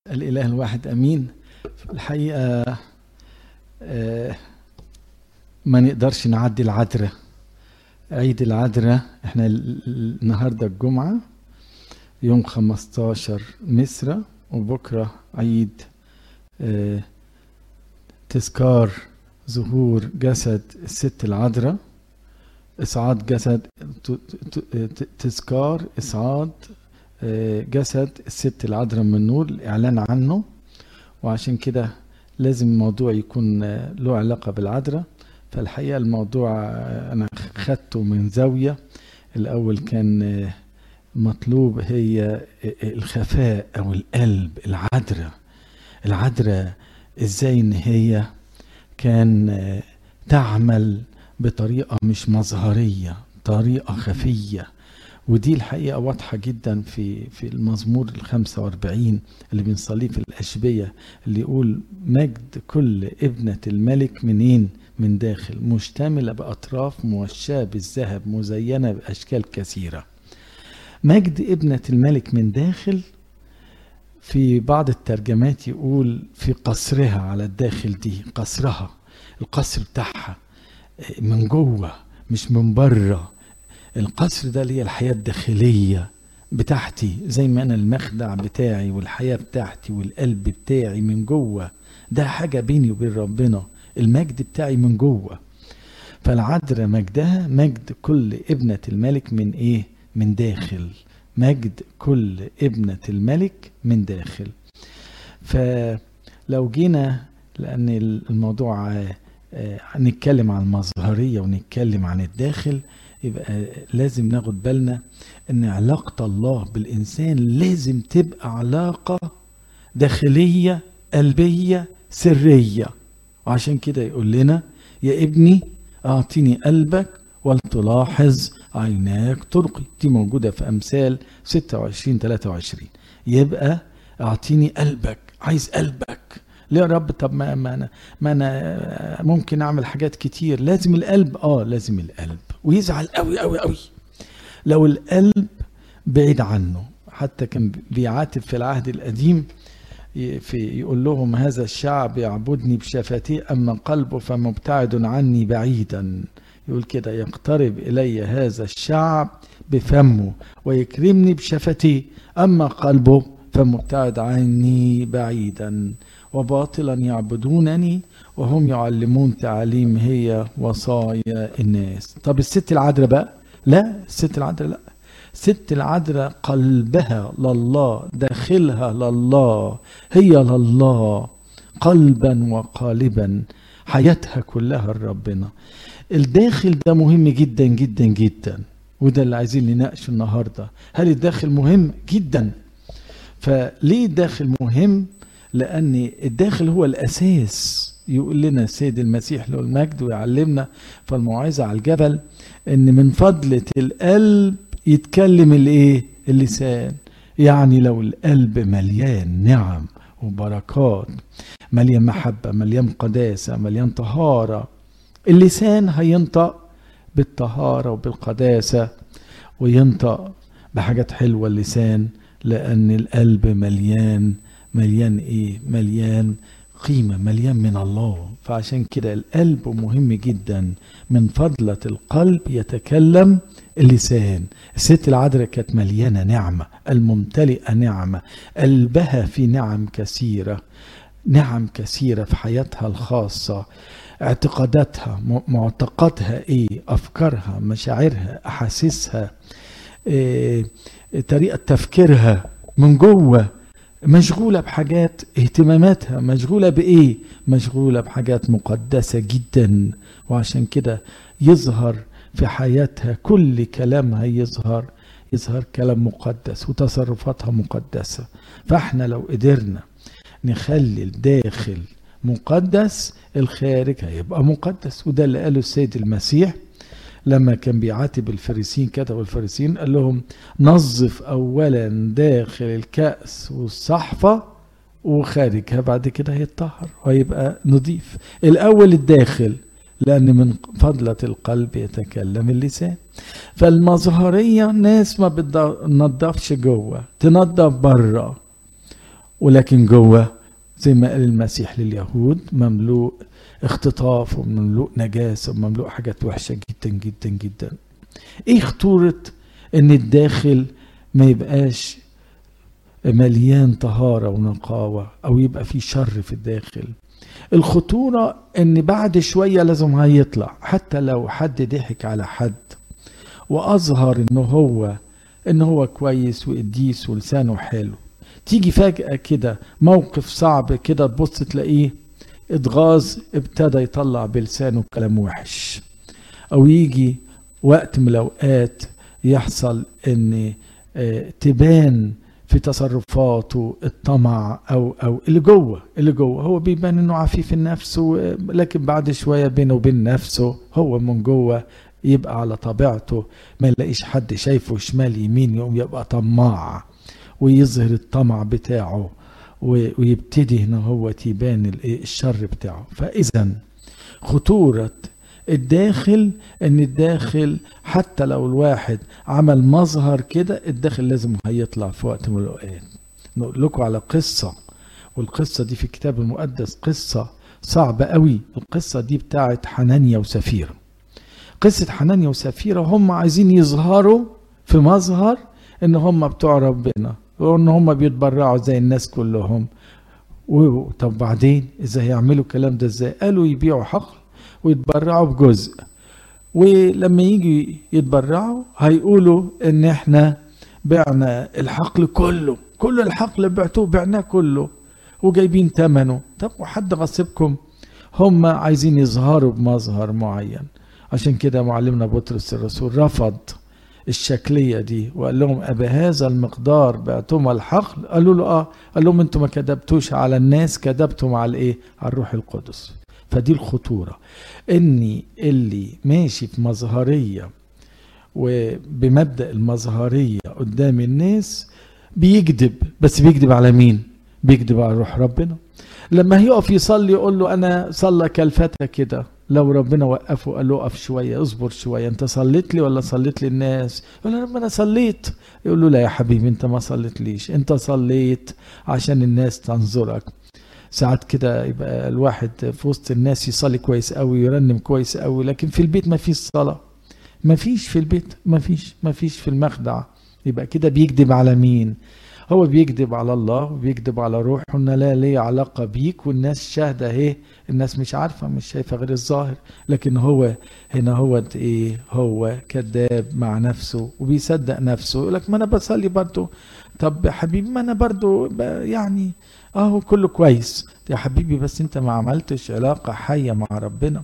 الإله الواحد أمين الحقيقة آه، ما نقدرش نعدي العذراء عيد العذراء احنا ال- ال- النهاردة الجمعة يوم 15 مصر وبكرة عيد آه، تذكار ظهور جسد الست العذراء إصعاد جسد ت- ت- ت- تذكار إصعاد آه، جسد الست العذراء من النور الإعلان عنه وعشان كده لازم الموضوع يكون آه، له علاقة بالعذراء فالحقيقة الموضوع آه، أنا خدته من زاوية الأول كان آه، مطلوب هي آه، الخفاء أو القلب العذراء العذراء إزاي إن هي كان آه، تعمل بطريقة مش مظهرية طريقة خفية ودي الحقيقة واضحة جدا في في المزمور ال 45 اللي بنصليه في الأشبية اللي يقول مجد كل ابنة الملك منين؟ من داخل مشتملة بأطراف موشاة بالذهب مزينة بأشكال كثيرة. مجد ابنة الملك من داخل في بعض الترجمات يقول في قصرها على الداخل دي قصرها القصر بتاعها من جوه مش من بره القصر ده اللي هي الحياة الداخلية بتاعتي زي ما أنا المخدع بتاعي والحياة بتاعتي والقلب بتاعي من جوه ده حاجة بيني وبين ربنا المجد بتاعي من جوه فالعذراء مجدها مجد كل ابنة الملك من إيه؟ من داخل مجد كل ابنة الملك من داخل فلو جينا لأن الموضوع آه، آه، هنتكلم عن المظهرية ونتكلم عن الداخل يبقى لازم ناخد بالنا ان علاقة الله بالانسان لازم تبقى علاقة داخلية قلبية سرية وعشان كده يقول لنا يا ابني اعطيني قلبك ولتلاحظ عيناك طرقي دي موجودة في امثال 26 23 يبقى اعطيني قلبك عايز قلبك ليه يا رب طب ما ما انا ما انا ممكن اعمل حاجات كتير لازم القلب اه لازم القلب ويزعل قوي قوي قوي لو القلب بعيد عنه حتى كان بيعاتب في العهد القديم ي- في يقول لهم هذا الشعب يعبدني بشفتيه اما قلبه فمبتعد عني بعيدا يقول كده يقترب الي هذا الشعب بفمه ويكرمني بشفتيه اما قلبه فمبتعد عني بعيدا وباطلا يعبدونني وهم يعلمون تعاليم هي وصايا الناس طب الست العذراء بقى لا الست العذراء لا ست العذراء قلبها لله داخلها لله هي لله قلبا وقالبا حياتها كلها لربنا الداخل ده مهم جدا جدا جدا وده اللي عايزين نناقشه النهارده هل الداخل مهم جدا فليه الداخل مهم لان الداخل هو الاساس يقول لنا السيد المسيح له المجد ويعلمنا في الموعظه على الجبل ان من فضله القلب يتكلم الايه اللسان يعني لو القلب مليان نعم وبركات مليان محبه مليان قداسه مليان طهاره اللسان هينطق بالطهاره وبالقداسه وينطق بحاجات حلوه اللسان لان القلب مليان مليان ايه مليان قيمة مليان من الله فعشان كده القلب مهم جدا من فضلة القلب يتكلم اللسان الست العذراء كانت مليانة نعمة الممتلئة نعمة قلبها في نعم كثيرة نعم كثيرة في حياتها الخاصة اعتقاداتها م- معتقداتها ايه افكارها مشاعرها احاسيسها إيه طريقة تفكيرها من جوه مشغولة بحاجات اهتماماتها مشغولة بإيه؟ مشغولة بحاجات مقدسة جدا وعشان كده يظهر في حياتها كل كلامها يظهر يظهر كلام مقدس وتصرفاتها مقدسة فاحنا لو قدرنا نخلي الداخل مقدس الخارج هيبقى مقدس وده اللي قاله السيد المسيح لما كان بيعاتب الفريسين كتب الفريسين قال لهم نظف اولا داخل الكأس والصحفة وخارجها بعد كده هيتطهر وهيبقى نظيف الاول الداخل لان من فضلة القلب يتكلم اللسان فالمظهرية ناس ما بتنضفش جوه تنضف بره ولكن جوه زي ما قال المسيح لليهود مملوء اختطاف ومملوء نجاسة ومملوء حاجات وحشة جدا جدا جدا ايه خطورة ان الداخل ما يبقاش مليان طهارة ونقاوة او يبقى في شر في الداخل الخطورة ان بعد شوية لازم هيطلع حتى لو حد ضحك على حد واظهر انه هو ان هو كويس وقديس ولسانه حلو تيجي فجأة كده موقف صعب كده تبص تلاقيه اتغاظ ابتدى يطلع بلسانه كلام وحش او يجي وقت من الاوقات يحصل ان تبان في تصرفاته الطمع او او اللي جوه اللي جوه هو بيبان انه عفيف النفس لكن بعد شويه بينه وبين نفسه هو من جوه يبقى على طبيعته ما يلاقيش حد شايفه شمال يمين يقوم يبقى طماع ويظهر الطمع بتاعه ويبتدي هنا هو يبان الشر بتاعه فاذا خطوره الداخل ان الداخل حتى لو الواحد عمل مظهر كده الداخل لازم هيطلع في وقت من الاوقات نقول لكم على قصه والقصه دي في الكتاب المقدس قصه صعبه قوي القصه دي بتاعت حنانيا وسفيره قصه حنانيا وسفيره هم عايزين يظهروا في مظهر ان هم بتوع ربنا وان هم بيتبرعوا زي الناس كلهم طب بعدين ازاي يعملوا الكلام ده ازاي قالوا يبيعوا حقل ويتبرعوا بجزء ولما يجي يتبرعوا هيقولوا ان احنا بعنا الحقل كله كل الحقل بعتوه بعناه كله وجايبين ثمنه طب وحد غصبكم هم عايزين يظهروا بمظهر معين عشان كده معلمنا بطرس الرسول رفض الشكلية دي وقال لهم أبا هذا المقدار بعتم الحقل قالوا له آه قال لهم أنتم ما كذبتوش على الناس كذبتم على إيه على الروح القدس فدي الخطورة إني اللي ماشي في مظهرية وبمبدأ المظهرية قدام الناس بيكذب بس بيكذب على مين بيكذب على روح ربنا لما هيقف يصلي يقول له أنا صلى كالفتى كده لو ربنا وقفه قال له اقف شويه اصبر شويه انت صليت لي ولا صليت للناس يقول له انا صليت يقول له لا يا حبيبي انت ما صليت ليش انت صليت عشان الناس تنظرك ساعات كده يبقى الواحد في وسط الناس يصلي كويس قوي يرنم كويس قوي لكن في البيت ما فيش صلاه ما فيش في البيت ما فيش ما فيش في المخدع يبقى كده بيكذب على مين هو بيكذب على الله وبيكذب على روحه ان لا ليه علاقه بيك والناس شاهده اهي الناس مش عارفه مش شايفه غير الظاهر لكن هو هنا هو ايه هو كذاب مع نفسه وبيصدق نفسه يقول لك ما انا بصلي برضه طب يا حبيبي ما انا برضه يعني اهو كله كويس يا حبيبي بس انت ما عملتش علاقه حيه مع ربنا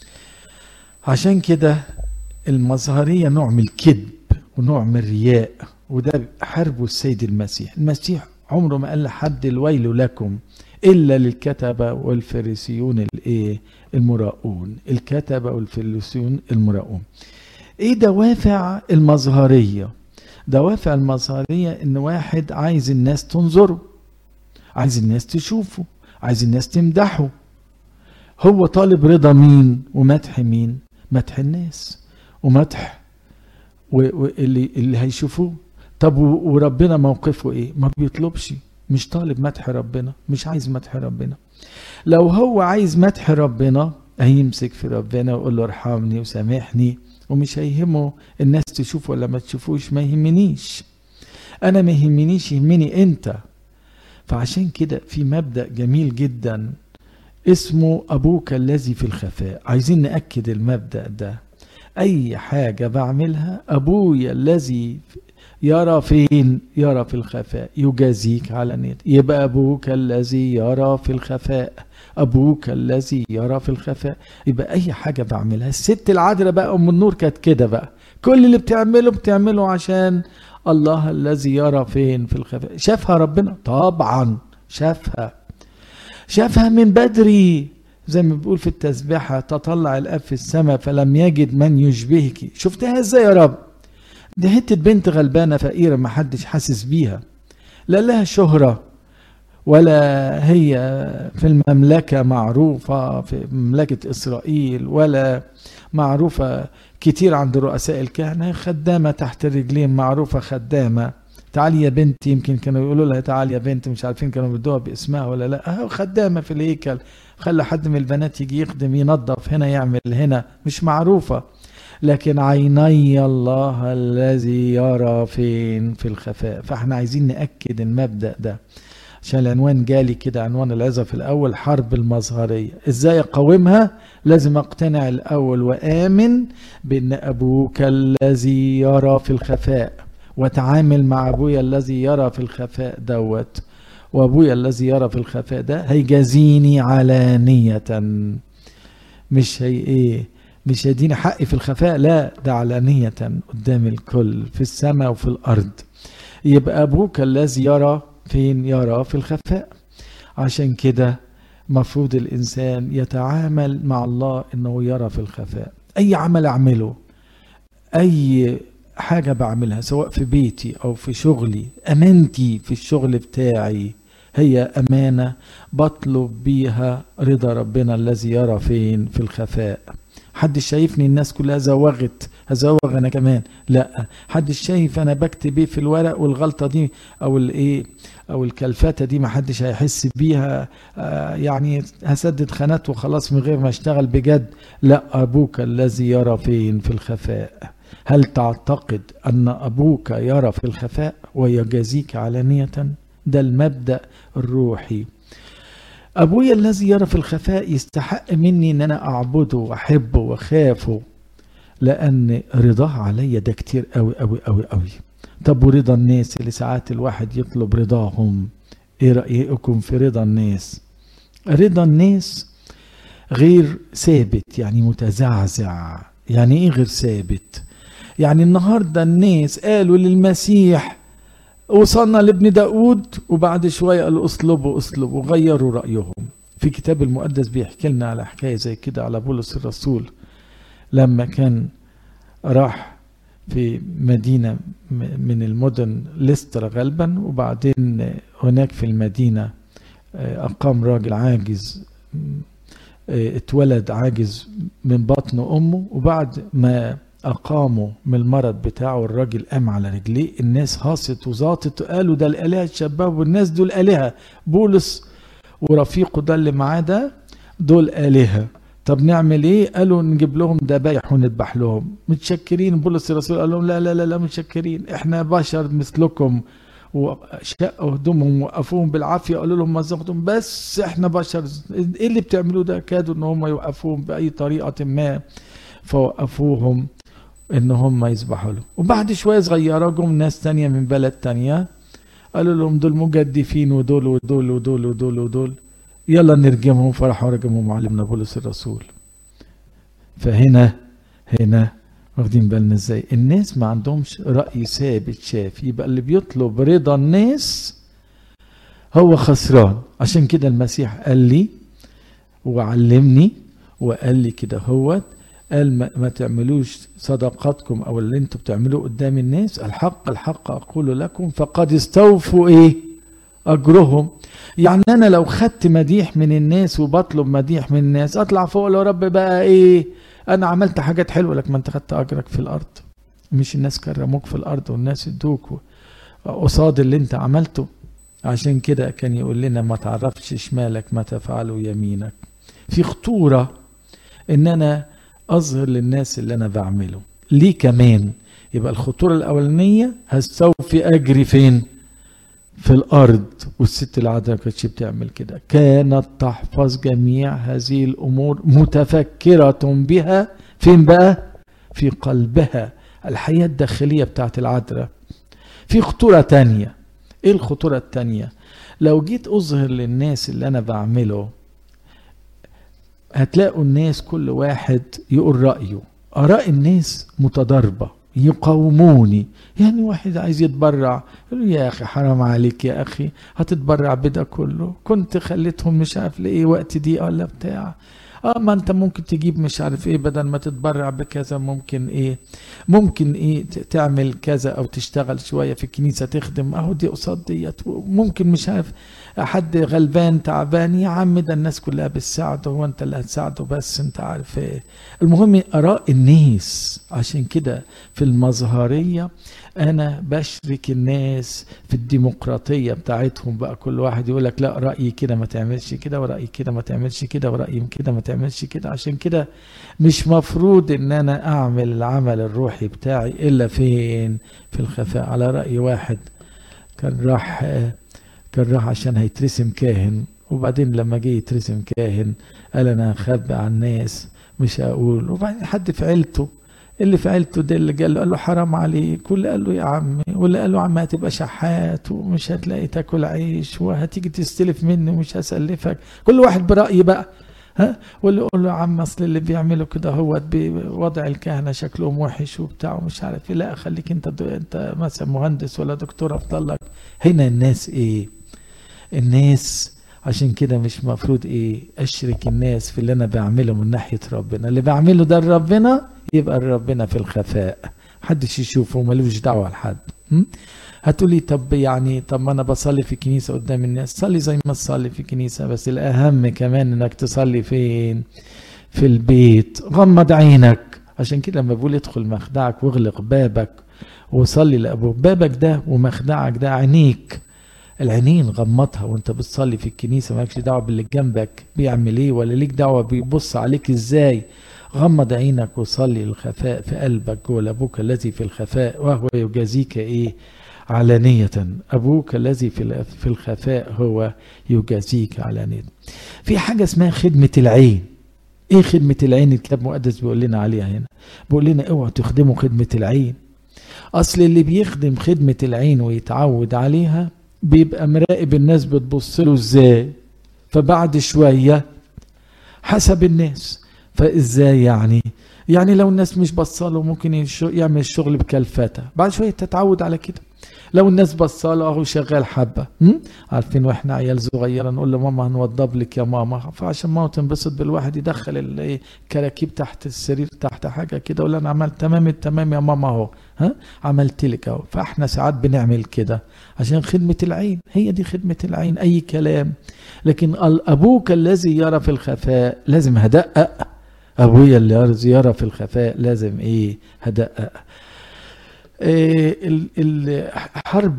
عشان كده المظهريه نوع من الكذب ونوع من الرياء وده حاربه السيد المسيح المسيح عمره ما قال لحد الويل لكم الا للكتبه والفريسيون الايه المراؤون الكتبه والفريسيون المراؤون ايه دوافع المظهريه دوافع المظهريه ان واحد عايز الناس تنظره عايز الناس تشوفه عايز الناس تمدحه هو طالب رضا مين ومدح مين مدح الناس ومدح واللي اللي هيشوفوه طب وربنا موقفه ايه ما بيطلبش مش طالب مدح ربنا مش عايز مدح ربنا لو هو عايز مدح ربنا هيمسك في ربنا ويقول له ارحمني وسامحني ومش هيهمه الناس تشوف ولا ما تشوفوش ما يهمنيش انا ما يهمنيش يهمني انت فعشان كده في مبدا جميل جدا اسمه ابوك الذي في الخفاء عايزين ناكد المبدا ده اي حاجه بعملها ابويا الذي يرى فين يرى في الخفاء يجازيك على نيت يبقى ابوك الذي يرى في الخفاء ابوك الذي يرى في الخفاء يبقى اي حاجه بعملها الست العذراء بقى ام النور كانت كده بقى كل اللي بتعمله بتعمله عشان الله الذي يرى فين في الخفاء شافها ربنا طبعا شافها شافها من بدري زي ما بيقول في التسبيحة تطلع الأب في السماء فلم يجد من يشبهك شفتها ازاي يا رب دي حتة بنت غلبانة فقيرة ما حدش حاسس بيها لا لها شهرة ولا هي في المملكة معروفة في مملكة إسرائيل ولا معروفة كتير عند رؤساء الكهنة خدامة تحت رجلين معروفة خدامة تعالي يا بنتي يمكن كانوا يقولوا لها تعالي يا بنت مش عارفين كانوا بيدوها باسمها ولا لا اهو خدامه في الهيكل خلى حد من البنات يجي يخدم ينظف هنا يعمل هنا مش معروفه لكن عيني الله الذي يرى فين في الخفاء فاحنا عايزين ناكد المبدا ده عشان العنوان جالي كده عنوان العظة في الأول حرب المظهرية إزاي أقاومها لازم أقتنع الأول وآمن بأن أبوك الذي يرى في الخفاء وتعامل مع أبويا الذي يرى في الخفاء دوت وأبويا الذي يرى في الخفاء ده هيجازيني علانية مش هي إيه مش هيديني حقي في الخفاء لا ده علانية قدام الكل في السماء وفي الأرض يبقى أبوك الذي يرى فين يرى في الخفاء عشان كده مفروض الإنسان يتعامل مع الله إنه يرى في الخفاء أي عمل أعمله أي حاجة بعملها سواء في بيتي أو في شغلي أمانتي في الشغل بتاعي هي أمانة بطلب بيها رضا ربنا الذي يرى فين في الخفاء حد شايفني الناس كلها زوغت هزوغ انا كمان لا حد شايف انا بكتب ايه في الورق والغلطه دي او الايه او الكلفته دي ما حدش هيحس بيها آه يعني هسدد خانات وخلاص من غير ما اشتغل بجد لا ابوك الذي يرى فين في الخفاء هل تعتقد ان ابوك يرى في الخفاء ويجازيك علانيه ده المبدا الروحي ابويا الذي يرى في الخفاء يستحق مني ان انا اعبده واحبه واخافه لان رضاه عليا ده كتير قوي قوي قوي قوي طب ورضا الناس اللي ساعات الواحد يطلب رضاهم ايه رايكم في رضا الناس رضا الناس غير ثابت يعني متزعزع يعني ايه غير ثابت يعني النهارده الناس قالوا للمسيح وصلنا لابن داود وبعد شوية قالوا اصلبوا اصلبوا غيروا رأيهم في كتاب المقدس بيحكي لنا على حكاية زي كده على بولس الرسول لما كان راح في مدينة من المدن لستر غالبا وبعدين هناك في المدينة أقام راجل عاجز اتولد عاجز من بطن أمه وبعد ما أقاموا من المرض بتاعه الراجل قام على رجليه الناس هاصت وزاطت وقالوا ده الآلهة الشباب والناس دول آلهة بولس ورفيقه ده اللي معاه ده دول آلهة طب نعمل ايه قالوا نجيب لهم ذبايح ونذبح لهم متشكرين بولس الرسول قال لهم لا لا لا لا متشكرين احنا بشر مثلكم وشقوا هدومهم وقفوهم بالعافيه قالوا لهم مزقتم بس احنا بشر ايه اللي بتعملوه ده كادوا ان هم يوقفوهم باي طريقه ما فوقفوهم ان هم يذبحوا له وبعد شويه صغيره جم ناس تانية من بلد تانية قالوا لهم دول مجدفين ودول ودول ودول ودول ودول يلا نرجمهم فراحوا رجموا معلمنا بولس الرسول فهنا هنا واخدين بالنا ازاي الناس ما عندهمش رأي ثابت شاف يبقى اللي بيطلب رضا الناس هو خسران عشان كده المسيح قال لي وعلمني وقال لي كده هوت قال ما, ما تعملوش صدقاتكم او اللي انتوا بتعملوه قدام الناس الحق الحق اقول لكم فقد استوفوا ايه اجرهم يعني انا لو خدت مديح من الناس وبطلب مديح من الناس اطلع فوق يا رب بقى ايه انا عملت حاجات حلوه لك ما انت خدت اجرك في الارض مش الناس كرموك في الارض والناس ادوك قصاد اللي انت عملته عشان كده كان يقول لنا ما تعرفش شمالك ما تفعله يمينك في خطوره ان انا اظهر للناس اللي انا بعمله ليه كمان يبقى الخطوره الاولانيه هستوفي اجري فين في الارض والست العذراء كانتش بتعمل كده كانت تحفظ جميع هذه الامور متفكره بها فين بقى في قلبها الحياه الداخليه بتاعت العذراء في خطوره تانية ايه الخطوره التانية لو جيت اظهر للناس اللي انا بعمله هتلاقوا الناس كل واحد يقول رايه اراء الناس متضاربه يقاوموني يعني واحد عايز يتبرع يقول يا اخي حرام عليك يا اخي هتتبرع بده كله كنت خليتهم مش عارف لايه وقت دي ولا بتاع اه ما انت ممكن تجيب مش عارف ايه بدل ما تتبرع بكذا ممكن ايه ممكن ايه تعمل كذا او تشتغل شويه في الكنيسه تخدم اهو دي قصاد ديت ممكن مش عارف حد غلبان تعبان يا عم ده الناس كلها بتساعده هو انت اللي هتساعده بس انت عارف ايه المهم اراء الناس عشان كده في المظهريه انا بشرك الناس في الديمقراطيه بتاعتهم بقى كل واحد يقول لك لا رايي كده ما تعملش كده ورايي كده ما تعملش كده ورايي كده ما تعملش كده عشان كده مش مفروض ان انا اعمل العمل الروحي بتاعي الا فين في الخفاء على راي واحد كان راح كان راح عشان هيترسم كاهن وبعدين لما جه يترسم كاهن قال انا هخبي على الناس مش هقول وبعدين حد في عيلته اللي في عيلته ده اللي قال له قال له حرام عليك واللي قال له يا عمي واللي قال له عم هتبقى شحات ومش هتلاقي تاكل عيش وهتيجي تستلف مني ومش هسلفك كل واحد برأي بقى ها واللي يقول له يا عم اصل اللي بيعملوا كده هو بوضع الكهنه شكلهم وحش وبتاع ومش عارف ايه لا خليك انت دو انت مثلا مهندس ولا دكتور افضل لك هنا الناس ايه الناس عشان كده مش مفروض ايه اشرك الناس في اللي انا بعمله من ناحيه ربنا اللي بعمله ده لربنا يبقى ربنا في الخفاء محدش يشوفه ملوش دعوه لحد هتقولي طب يعني طب ما انا بصلي في الكنيسه قدام الناس صلي زي ما تصلي في الكنيسه بس الاهم كمان انك تصلي فين في البيت غمض عينك عشان كده لما بقول ادخل مخدعك واغلق بابك وصلي لابوك بابك ده ومخدعك ده عينيك العينين غمضها وانت بتصلي في الكنيسه مالكش دعوه باللي جنبك بيعمل ايه ولا ليك دعوه بيبص عليك ازاي غمض عينك وصلي الخفاء في قلبك جوه لابوك الذي في الخفاء وهو يجازيك ايه علانية أبوك الذي في في الخفاء هو يجازيك علانية في حاجة اسمها خدمة العين ايه خدمة العين الكتاب المقدس بيقول لنا عليها هنا بيقول لنا اوعوا تخدموا خدمة العين اصل اللي بيخدم خدمة العين ويتعود عليها بيبقى مراقب الناس بتبص له ازاي فبعد شوية حسب الناس فازاي يعني يعني لو الناس مش بصاله ممكن يعمل الشغل بكلفتة بعد شوية تتعود على كده لو الناس بصاله اهو شغال حبه عارفين واحنا عيال صغيره نقول لماما هنوضب لك يا ماما فعشان ماما تنبسط بالواحد يدخل الكراكيب تحت السرير تحت حاجه كده يقول انا عملت تمام التمام يا ماما اهو ها عملت لك اهو فاحنا ساعات بنعمل كده عشان خدمه العين هي دي خدمه العين اي كلام لكن ابوك الذي يرى في الخفاء لازم هدقق ابويا اللي يرى في الخفاء لازم ايه هدقق الحرب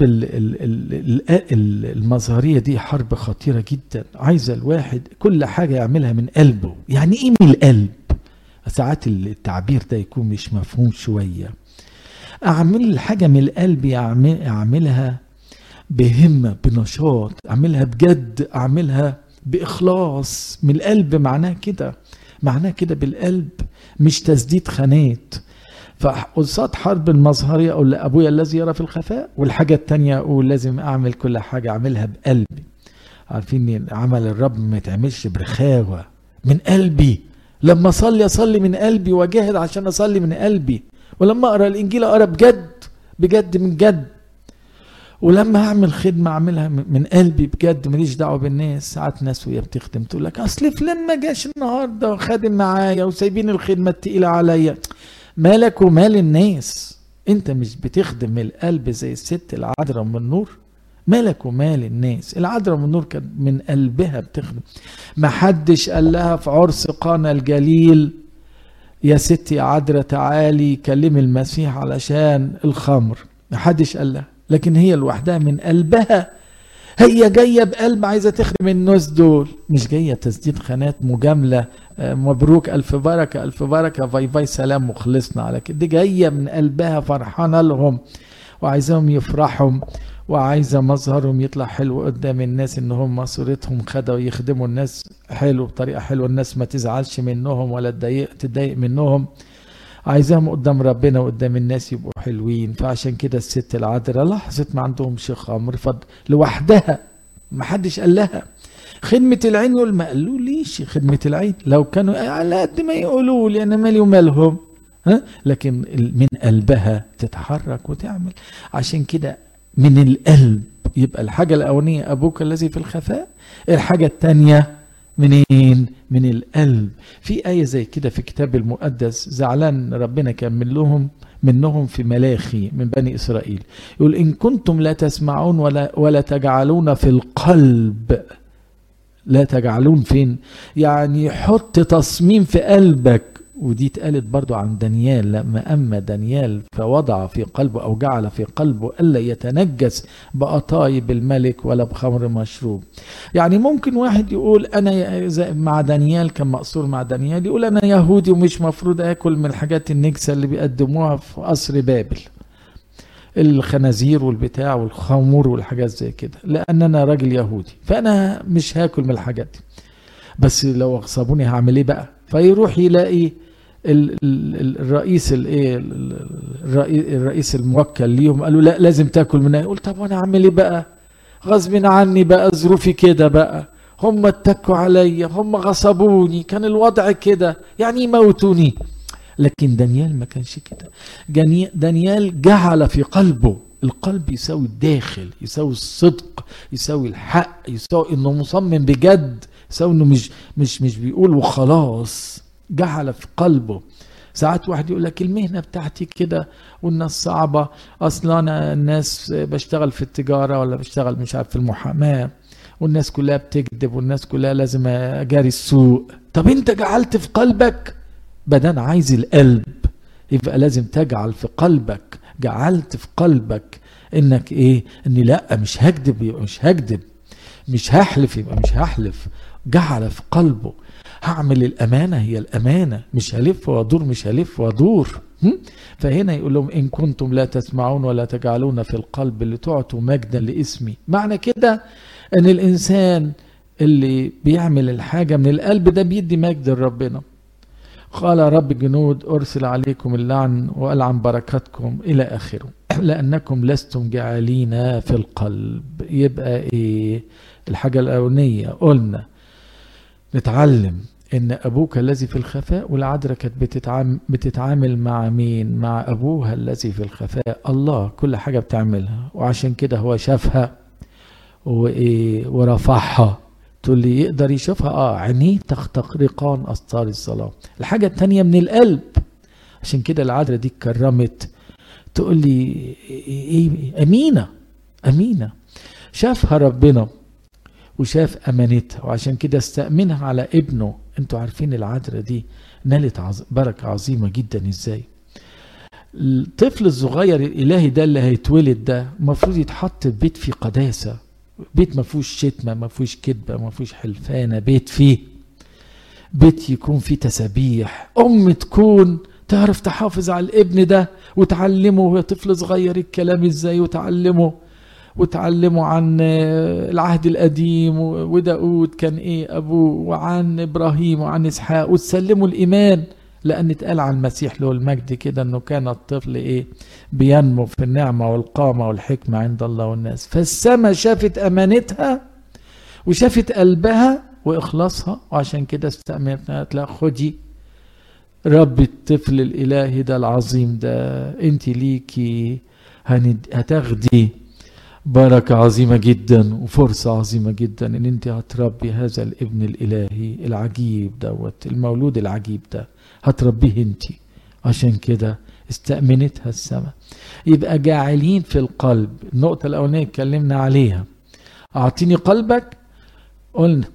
المظهرية دي حرب خطيرة جدا عايزة الواحد كل حاجة يعملها من قلبه يعني ايه من القلب ساعات التعبير ده يكون مش مفهوم شوية اعمل الحاجة من القلب اعملها بهمة بنشاط اعملها بجد اعملها باخلاص من القلب معناه كده معناه كده بالقلب مش تسديد خانات فقصاد حرب المظهرية أقول لأبويا الذي يرى في الخفاء والحاجة التانية أقول لازم أعمل كل حاجة أعملها بقلبي عارفين عمل الرب ما يتعملش برخاوة من قلبي لما أصلي أصلي من قلبي وأجاهد عشان أصلي من قلبي ولما أقرأ الإنجيل أقرأ بجد بجد من جد ولما اعمل خدمه اعملها من قلبي بجد ماليش دعوه بالناس ساعات ناس وهي بتخدم تقول لك اصل فلان ما جاش النهارده وخادم معايا وسايبين الخدمه التقيله عليا مالك ومال الناس انت مش بتخدم من القلب زي الست العذراء من النور مالك ومال الناس العذراء من النور كانت من قلبها بتخدم ما حدش قال لها في عرس قانا الجليل يا ستي يا عذراء تعالي كلمي المسيح علشان الخمر ما حدش قال لها لكن هي لوحدها من قلبها هي جايه بقلب عايزه تخدم الناس دول مش جايه تسديد خانات مجامله مبروك الف بركه الف بركه باي باي سلام وخلصنا على كده دي جايه من قلبها فرحانه لهم وعايزاهم يفرحوا وعايزه مظهرهم يطلع حلو قدام الناس ان هم صورتهم خدوا يخدموا الناس حلو بطريقه حلوه الناس ما تزعلش منهم ولا تضايق تضايق منهم عايزاهم قدام ربنا وقدام الناس يبقوا حلوين فعشان كده الست العذراء لاحظت ما عندهمش خمر فض لوحدها ما حدش قال لها خدمة العين يقول ما قالوا ليش خدمة العين لو كانوا على قد ما يقولوا لي أنا مالي ومالهم ها لكن من قلبها تتحرك وتعمل عشان كده من القلب يبقى الحاجة الأولانية أبوك الذي في الخفاء الحاجة الثانية منين من القلب في آية زي كده في كتاب المقدس زعلان ربنا كان من لهم منهم في ملاخي من بني إسرائيل يقول إن كنتم لا تسمعون ولا, ولا تجعلون في القلب لا تجعلون فين يعني حط تصميم في قلبك ودي اتقالت برضو عن دانيال لما أما دانيال فوضع في قلبه أو جعل في قلبه ألا يتنجس بأطايب الملك ولا بخمر مشروب يعني ممكن واحد يقول أنا مع دانيال كان مقصور مع دانيال يقول أنا يهودي ومش مفروض أكل من الحاجات النجسة اللي بيقدموها في قصر بابل الخنازير والبتاع والخمور والحاجات زي كده لأن أنا راجل يهودي فأنا مش هاكل من الحاجات دي بس لو اغصبوني هعمل ايه بقى فيروح يلاقي الرئيس الايه الرئيس الموكل ليهم قالوا لا لازم تاكل منها يقول طب وانا اعمل ايه بقى غصب عني بقى ظروفي كده بقى هم اتكوا عليا هم غصبوني كان الوضع كده يعني يموتوني لكن دانيال ما كانش كده دانيال جعل في قلبه القلب يساوي الداخل يساوي الصدق يساوي الحق يساوي انه مصمم بجد يساوي انه مش مش مش بيقول وخلاص جعل في قلبه ساعات واحد يقول لك المهنه بتاعتي كده والناس صعبه اصلا انا الناس بشتغل في التجاره ولا بشتغل مش عارف في المحاماه والناس كلها بتكذب والناس كلها لازم اجاري السوق طب انت جعلت في قلبك بدل عايز القلب يبقى لازم تجعل في قلبك جعلت في قلبك انك ايه اني لا مش هكذب يبقى مش هكذب مش هحلف يبقى مش هحلف جعل في قلبه هعمل الأمانة هي الأمانة مش هلف وادور مش هلف وادور فهنا يقول لهم إن كنتم لا تسمعون ولا تجعلون في القلب لتعطوا مجدا لاسمي معنى كده أن الإنسان اللي بيعمل الحاجة من القلب ده بيدي مجد لربنا قال رب الجنود أرسل عليكم اللعن وألعن بركاتكم إلى آخره لأنكم لستم جعلين في القلب يبقى إيه الحاجة الأولانية قلنا نتعلم ان ابوك الذي في الخفاء والعذراء كانت بتتعامل, بتتعامل مع مين مع ابوها الذي في الخفاء الله كل حاجه بتعملها وعشان كده هو شافها وايه ورفعها تقول لي يقدر يشوفها اه عينيه تخترقان استار الظلام الحاجه الثانيه من القلب عشان كده العذراء دي اتكرمت تقول لي ايه امينه امينه شافها ربنا وشاف امانتها وعشان كده استأمنها على ابنه انتوا عارفين العذراء دي نالت عظ... بركة عظيمة جدا ازاي الطفل الصغير الالهي ده اللي هيتولد ده المفروض يتحط في بيت فيه قداسة بيت ما فيهوش شتمة ما فيهوش كذبة ما فيهوش حلفانة بيت فيه بيت يكون فيه تسابيح ام تكون تعرف تحافظ على الابن ده وتعلمه وهو طفل صغير الكلام ازاي وتعلمه وتعلموا عن العهد القديم وداود كان ايه ابوه وعن ابراهيم وعن اسحاق وتسلموا الايمان لان اتقال عن المسيح له المجد كده انه كان الطفل ايه بينمو في النعمه والقامه والحكمه عند الله والناس فالسماء شافت امانتها وشافت قلبها واخلاصها وعشان كده استأمنتها لا خدي رب الطفل الالهي ده العظيم ده انت ليكي هتاخدي بركة عظيمة جدا وفرصة عظيمة جدا ان انت هتربي هذا الابن الالهي العجيب دوت المولود العجيب ده هتربيه انت عشان كده استأمنتها السماء يبقى جاعلين في القلب النقطة الأولانية اتكلمنا عليها أعطيني قلبك قلنا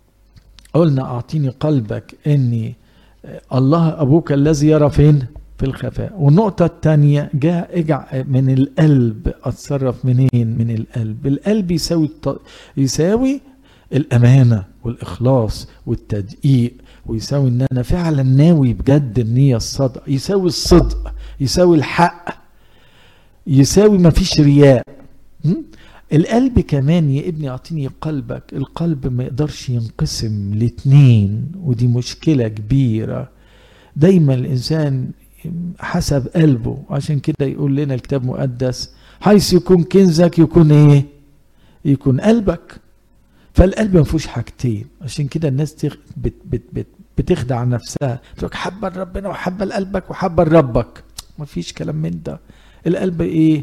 قلنا أعطيني قلبك إني الله أبوك الذي يرى فين في الخفاء والنقطة الثانية جاء اجع من القلب اتصرف منين من القلب القلب يساوي الت... يساوي الأمانة والإخلاص والتدقيق ويساوي إن أنا فعلا ناوي بجد النية الصدق يساوي الصدق يساوي الحق يساوي ما فيش رياء القلب كمان يا ابني اعطيني قلبك القلب ما يقدرش ينقسم لاتنين ودي مشكلة كبيرة دايما الانسان حسب قلبه عشان كده يقول لنا الكتاب المقدس حيث يكون كنزك يكون ايه يكون قلبك فالقلب ما فيهوش حاجتين عشان كده الناس تخ... بت... بت... بت... بتخدع نفسها تقول حبه ربنا وحبه لقلبك وحبه لربك ما فيش كلام من ده القلب ايه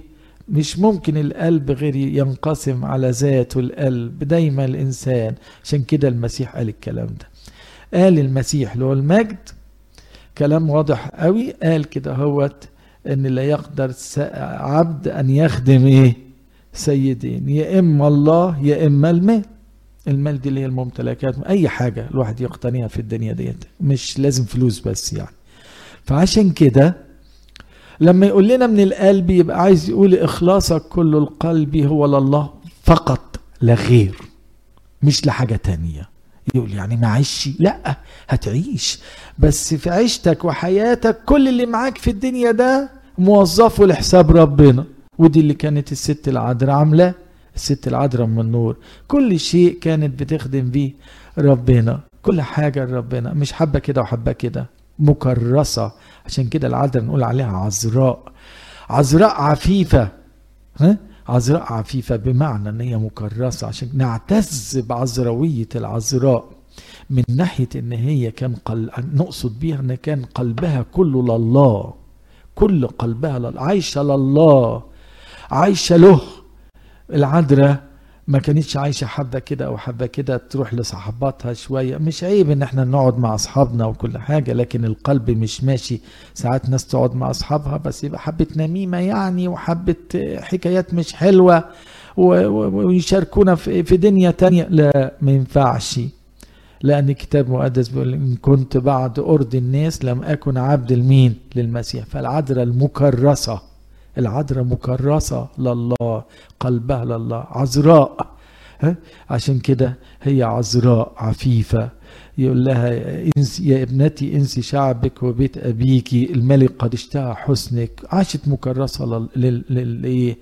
مش ممكن القلب غير ينقسم على ذاته القلب دايما الإنسان عشان كده المسيح قال الكلام ده قال المسيح له المجد كلام واضح قوي قال كده هوت ان لا يقدر عبد ان يخدم ايه سيدين يا اما الله يا اما المال المال دي اللي هي الممتلكات اي حاجه الواحد يقتنيها في الدنيا ديت مش لازم فلوس بس يعني فعشان كده لما يقول لنا من القلب يبقى عايز يقول اخلاصك كل القلب هو لله فقط لا غير مش لحاجه تانية يقول يعني معيش لا هتعيش بس في عيشتك وحياتك كل اللي معاك في الدنيا ده موظفه لحساب ربنا ودي اللي كانت الست العذراء عاملاه الست العذراء من النور كل شيء كانت بتخدم بيه ربنا كل حاجة لربنا مش حبة كده وحبة كده مكرسة عشان كده العذراء نقول عليها عذراء عذراء عفيفة ها عذراء عفيفة بمعنى ان هي مكرسة عشان نعتز بعذراوية العذراء من ناحية ان هي كان قل... نقصد بيها ان كان قلبها كله لله كل قلبها لله عايشة لله عايشة له العذراء ما كانتش عايشة حبة كده أو حبة كده تروح لصحباتها شوية مش عيب إن احنا نقعد مع أصحابنا وكل حاجة لكن القلب مش ماشي ساعات ناس تقعد مع أصحابها بس يبقى حبة نميمة يعني وحبة حكايات مش حلوة ويشاركونا في دنيا تانية لا ما ينفعش لأن الكتاب المقدس بيقول إن كنت بعد أرض الناس لم أكن عبد المين للمسيح فالعذراء المكرسة العذراء مكرسة لله قلبها لله عذراء ها؟ عشان كده هي عذراء عفيفة يقول لها انسي يا ابنتي انسي شعبك وبيت ابيك الملك قد اشتهى حسنك عاشت مكرسة لل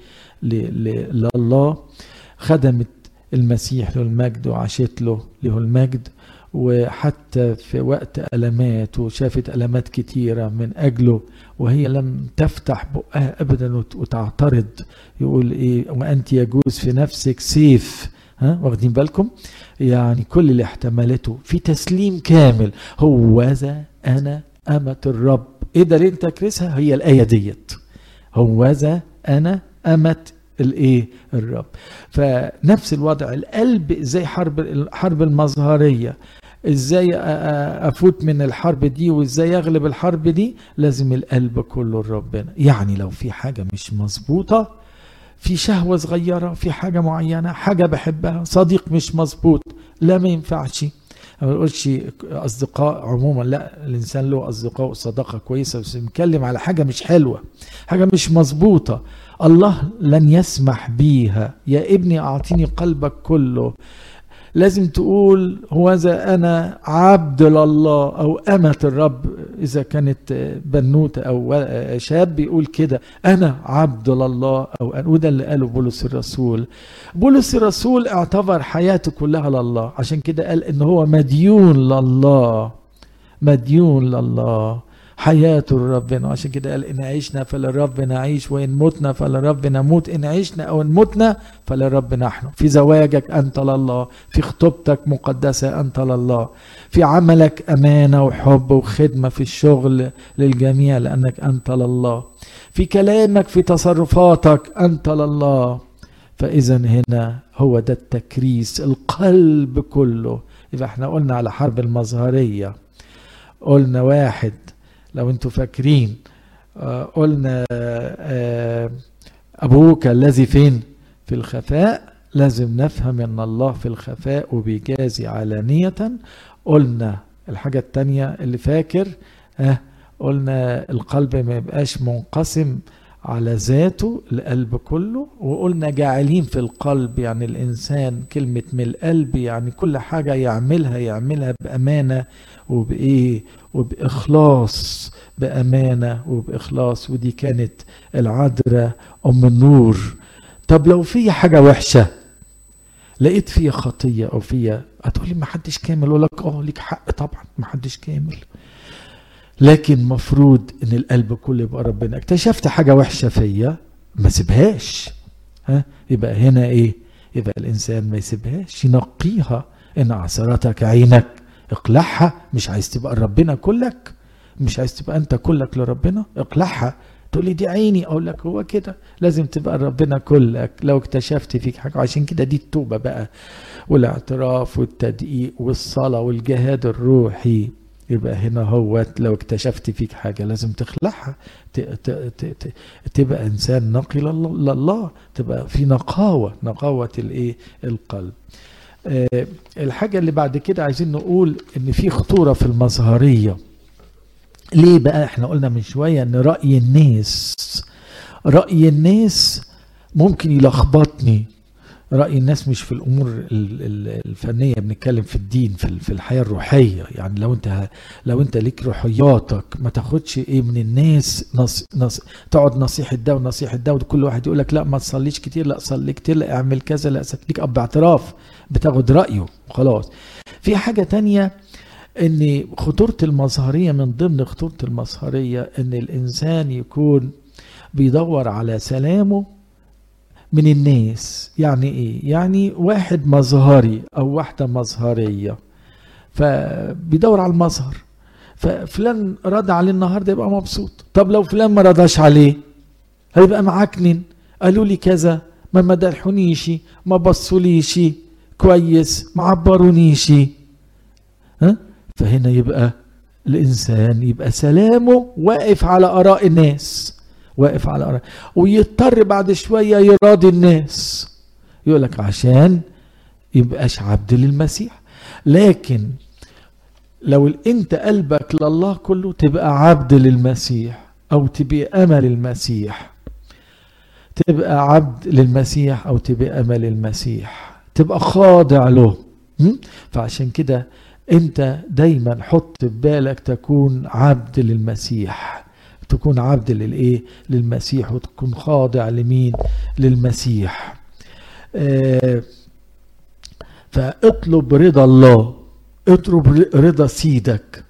لله خدمت المسيح له المجد وعاشت له له المجد وحتى في وقت ألمات وشافت ألمات كتيرة من أجله وهي لم تفتح بقها أبدا وتعترض يقول إيه وأنت يجوز في نفسك سيف ها واخدين بالكم يعني كل اللي احتملته في تسليم كامل هو ذا أنا أمة الرب إيه ده اللي أنت كرسها هي الآية ديت هو ذا أنا أمة الايه الرب فنفس الوضع القلب زي حرب الحرب المظهريه ازاي افوت من الحرب دي وازاي اغلب الحرب دي لازم القلب كله لربنا يعني لو في حاجه مش مظبوطه في شهوه صغيره في حاجه معينه حاجه بحبها صديق مش مظبوط لا ما ينفعش ما بقولش اصدقاء عموما لا الانسان له اصدقاء وصداقه كويسه بس بنتكلم على حاجه مش حلوه حاجه مش مظبوطه الله لن يسمح بيها يا ابني اعطيني قلبك كله لازم تقول هو ذا انا عبد لله او امه الرب اذا كانت بنوته او شاب بيقول كده انا عبد لله او أنا وده اللي قاله بولس الرسول بولس الرسول اعتبر حياته كلها لله عشان كده قال ان هو مديون لله مديون لله حياته لربنا عشان كده قال إن عشنا فللرب نعيش وإن متنا فللرب نموت إن عشنا أو إن متنا فللرب نحن في زواجك أنت لله في خطوبتك مقدسة أنت لله في عملك أمانة وحب وخدمة في الشغل للجميع لأنك أنت لله في كلامك في تصرفاتك أنت لله فإذا هنا هو ده التكريس القلب كله يبقى احنا قلنا على حرب المظهرية قلنا واحد لو انتوا فاكرين آه قلنا آه ابوك الذي فين في الخفاء لازم نفهم ان الله في الخفاء وبيجازي علانية قلنا الحاجة التانية اللي فاكر آه قلنا القلب ما يبقاش منقسم على ذاته القلب كله وقلنا جاعلين في القلب يعني الإنسان كلمة من القلب يعني كل حاجة يعملها يعملها بأمانة وبإيه وبإخلاص بأمانة وبإخلاص ودي كانت العذراء أم النور طب لو في حاجة وحشة لقيت فيها خطية أو فيها هتقولي ما حدش كامل أقول لك اه ليك حق طبعا ما حدش كامل لكن مفروض ان القلب كله يبقى ربنا اكتشفت حاجه وحشه فيا ما سيبهاش ها يبقى هنا ايه يبقى الانسان ما يسيبهاش ينقيها ان عثرتك عينك اقلعها مش عايز تبقى ربنا كلك مش عايز تبقى انت كلك لربنا اقلعها تقول لي دي عيني اقول لك هو كده لازم تبقى ربنا كلك لو اكتشفت فيك حاجه وعشان كده دي التوبه بقى والاعتراف والتدقيق والصلاه والجهاد الروحي يبقى هنا هو لو اكتشفت فيك حاجه لازم تخلعها تبقى انسان نقي لله تبقى في نقاوه نقاوه الايه القلب أه الحاجه اللي بعد كده عايزين نقول ان في خطوره في المظهريه ليه بقى احنا قلنا من شويه ان راي الناس راي الناس ممكن يلخبطني رأي الناس مش في الأمور الفنية بنتكلم في الدين في الحياة الروحية يعني لو أنت لو أنت ليك روحياتك ما تاخدش إيه من الناس نص نص تقعد نصيحة ده ونصيحة ده وكل واحد يقول لك لا ما تصليش كتير لا صلي كتير لا اعمل كذا لا ليك أب اعتراف بتاخد رأيه وخلاص في حاجة تانية ان خطورة المظهرية من ضمن خطورة المظهرية ان الانسان يكون بيدور على سلامه من الناس يعني ايه يعني واحد مظهري او واحدة مظهرية فبيدور على المظهر ففلان رد عليه النهارده يبقى مبسوط طب لو فلان ما رضاش عليه هيبقى معكنن قالوا لي كذا ما مدحونيش ما بصوليش كويس ما عبرونيش ها فهنا يبقى الانسان يبقى سلامه واقف على اراء الناس واقف على اراء ويضطر بعد شويه يراضي الناس يقول لك عشان يبقاش عبد للمسيح لكن لو انت قلبك لله كله تبقى عبد للمسيح او تبقى امل المسيح تبقى عبد للمسيح او تبقى امل المسيح تبقى خاضع له فعشان كده انت دايما حط في بالك تكون عبد للمسيح تكون عبد للايه للمسيح وتكون خاضع لمين للمسيح آه فاطلب رضا الله اطلب رضا سيدك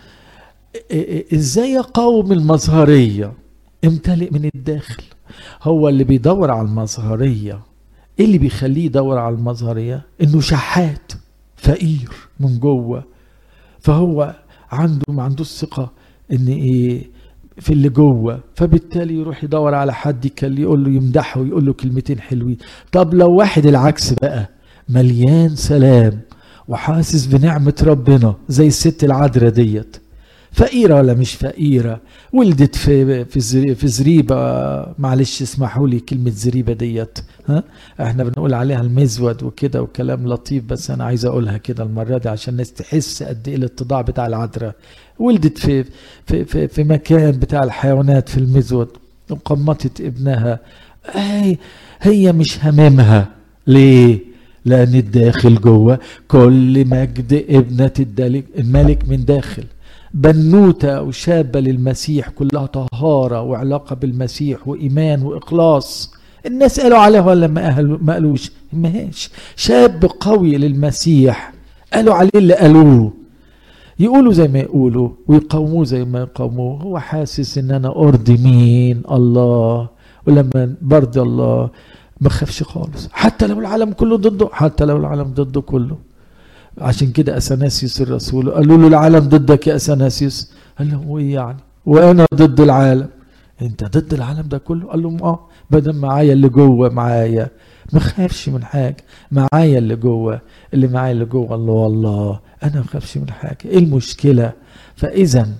ازاي اقاوم المظهريه امتلئ من الداخل هو اللي بيدور على المظهريه ايه اللي بيخليه يدور على المظهريه انه شحات فقير من جوه فهو عنده ما عندوش ثقه ان ايه في اللي جوه فبالتالي يروح يدور على حد يكلي يقول له يمدحه ويقول له كلمتين حلوين طب لو واحد العكس بقى مليان سلام وحاسس بنعمة ربنا زي الست العذراء ديت فقيرة ولا مش فقيرة ولدت في في في زريبة معلش اسمحوا لي كلمة زريبة ديت ها احنا بنقول عليها المزود وكده وكلام لطيف بس انا عايز اقولها كده المرة دي عشان الناس تحس قد ايه الاتضاع بتاع العذراء ولدت في في في, في مكان بتاع الحيوانات في المزود وقمطت ابنها هي هي مش هممها ليه؟ لأن الداخل جوه كل مجد ابنة الملك من داخل بنوتة أو شابة للمسيح كلها طهارة وعلاقة بالمسيح وإيمان وإخلاص الناس قالوا عليها ولا ما قالوش ماهاش شاب قوي للمسيح قالوا عليه اللي قالوه يقولوا زي ما يقولوا ويقاوموه زي ما يقاوموه هو حاسس ان انا ارضي مين الله ولما برضي الله ما خافش خالص حتى لو العالم كله ضده حتى لو العالم ضده كله عشان كده اثناسيوس الرسول قالوا له العالم ضدك يا اثناسيوس قال لهم وايه يعني وانا ضد العالم انت ضد العالم ده كله قال لهم اه بدل معايا اللي جوه معايا ما خافش من حاجه معايا اللي جوه اللي معايا اللي جوه الله والله انا ما خافش من حاجه ايه المشكله فاذا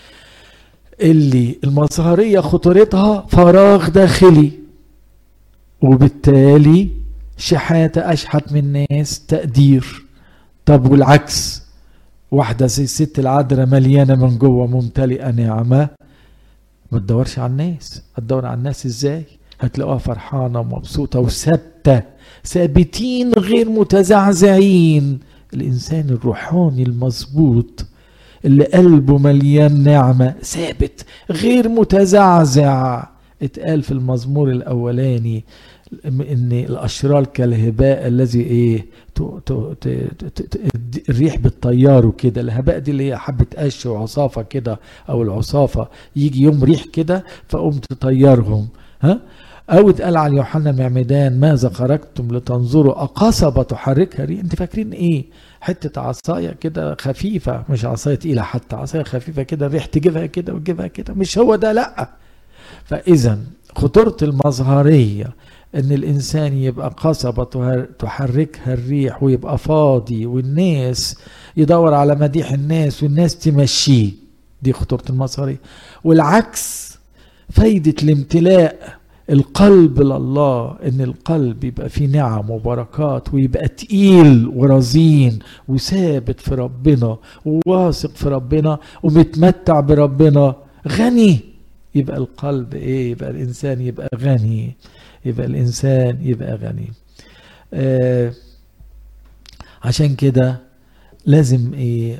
اللي المظهريه خطورتها فراغ داخلي وبالتالي شحاته اشحت من الناس تقدير طب والعكس واحدة زي الست العذراء مليانة من جوه ممتلئة نعمة ما تدورش على الناس هتدور على الناس ازاي هتلاقوها فرحانة ومبسوطة وثابتة ثابتين غير متزعزعين الإنسان الروحاني المظبوط اللي قلبه مليان نعمة ثابت غير متزعزع اتقال في المزمور الأولاني ان الاشرار كالهباء الذي ايه تو تو ت ت الريح بتطيره كده الهباء دي اللي هي حبه قش وعصافه كده او العصافه يجي يوم ريح كده فقوم تطيرهم ها او اتقال عن يوحنا معمدان ماذا خرجتم لتنظروا اقصبه تحركها ريح انت فاكرين ايه حته عصايه كده خفيفه مش عصايه تقيله حتى عصايه خفيفه كده الريح تجيبها كده وتجيبها كده مش هو ده لا فإذا خطورة المظهرية ان الانسان يبقى قصبة تحركها الريح ويبقى فاضي والناس يدور على مديح الناس والناس تمشيه دي خطورة المظهرية والعكس فايدة الامتلاء القلب لله ان القلب يبقى فيه نعم وبركات ويبقى تقيل ورزين وثابت في ربنا وواثق في ربنا ومتمتع بربنا غني يبقى القلب ايه يبقى الانسان يبقى غني يبقى الانسان يبقى غني آه عشان كده لازم ايه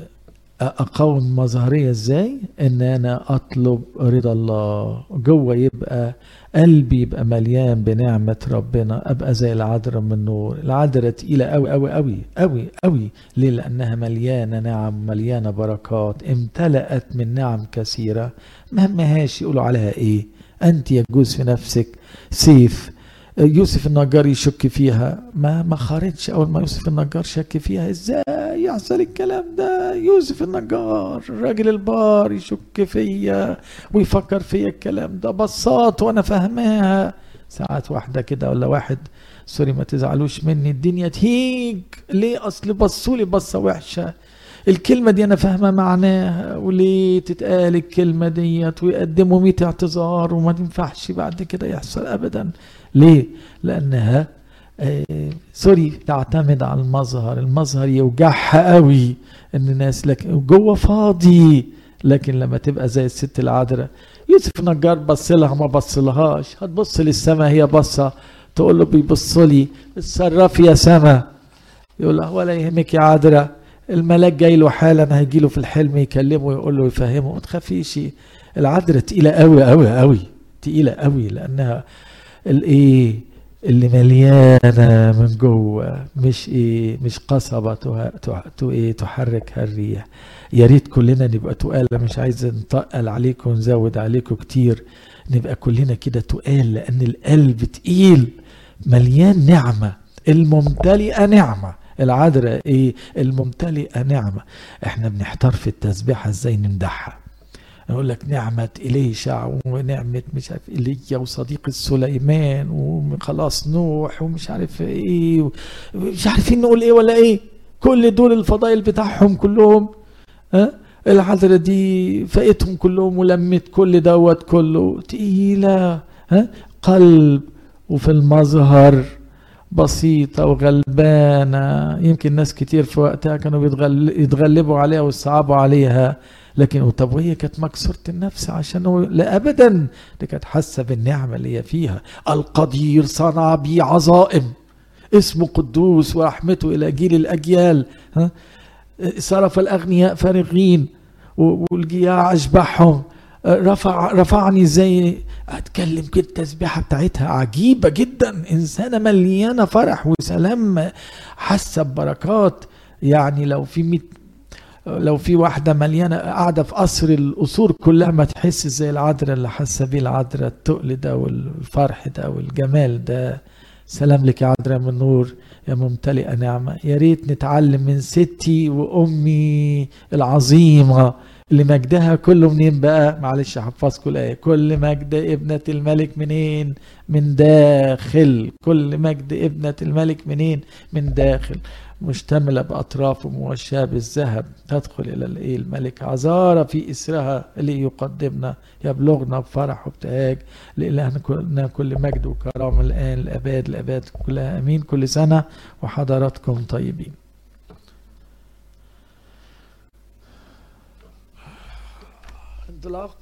اقاوم مظهريه ازاي ان انا اطلب رضا الله جوه يبقى قلبي يبقى مليان بنعمه ربنا ابقى زي العذراء من النور العذراء تقيله قوي قوي قوي قوي قوي ليه لانها مليانه نعم مليانه بركات امتلأت من نعم كثيره ما همهاش يقولوا عليها ايه انت يجوز في نفسك سيف يوسف النجار يشك فيها ما ما خرجش اول ما يوسف النجار شك فيها ازاي يحصل الكلام ده يوسف النجار الراجل البار يشك فيا ويفكر فيا الكلام ده بساط وانا فاهماها ساعات واحده كده ولا واحد سوري ما تزعلوش مني الدنيا تهيج ليه اصل بصوا لي بصه وحشه الكلمة دي أنا فاهمة معناها وليه تتقال الكلمة ديت ويقدموا 100 اعتذار وما تنفعش بعد كده يحصل أبدا ليه؟ لأنها آه سوري تعتمد على المظهر المظهر يوجعها قوي ان الناس لكن جوه فاضي لكن لما تبقى زي الست العذراء يوسف النجار بص لها ما بص لهاش هتبص للسماء هي بصه تقول له بيبص لي اتصرفي يا سما يقول لها ولا يهمك يا عذراء الملاك جاي له حالا هيجي له في الحلم يكلمه ويقول له يفهمه ما تخافيش العذراء تقيله قوي قوي قوي تقيله قوي لانها الايه اللي مليانه من جوه مش ايه مش قصبه تو ايه تحركها الريح يا ريت كلنا نبقى تقال مش عايز نتقل عليكم ونزود عليكم كتير نبقى كلنا كده تقال لان القلب تقيل مليان نعمه الممتلئه نعمه العذراء ايه الممتلئه نعمه احنا بنحتار في التسبيحه ازاي نمدحها يقول لك نعمة إليشع ونعمة مش عارف إيليا وصديق سليمان وخلاص نوح ومش عارف إيه مش عارفين نقول إيه ولا إيه كل دول الفضائل بتاعهم كلهم ها العذراء دي فقتهم كلهم ولمت كل دوت كله تقيلة ها قلب وفي المظهر بسيطة وغلبانة يمكن ناس كتير في وقتها كانوا يتغلبوا عليها ويصعبوا عليها لكن طب وهي كانت مكسورة النفس عشان لا ابدا دي كانت حاسه بالنعمه اللي هي فيها القدير صنع بي عظائم اسمه قدوس ورحمته الى جيل الاجيال ها صرف الاغنياء فارغين والجياع اشبعهم رفع رفعني زي اتكلم كده التسبيحه بتاعتها عجيبه جدا انسانه مليانه فرح وسلام حاسه ببركات يعني لو في 100 لو في واحده مليانه قاعده في قصر القصور كلها ما تحس زي العذراء اللي حاسه بيه العذراء التقل ده والفرح ده والجمال ده سلام لك يا عذراء من نور يا ممتلئه نعمه يا ريت نتعلم من ستي وامي العظيمه اللي مجدها كله منين بقى معلش هحفظكم الايه كل مجد ابنه الملك منين من داخل كل مجد ابنه الملك منين من داخل مشتملة بأطراف موشاة بالذهب تدخل إلى الإيه الملك عذارى في إسرها اللي يقدمنا يبلغنا بفرح وابتهاج لإلهنا كل مجد وكرامة الآن الأباد الأباد كلها أمين كل سنة وحضراتكم طيبين انطلاق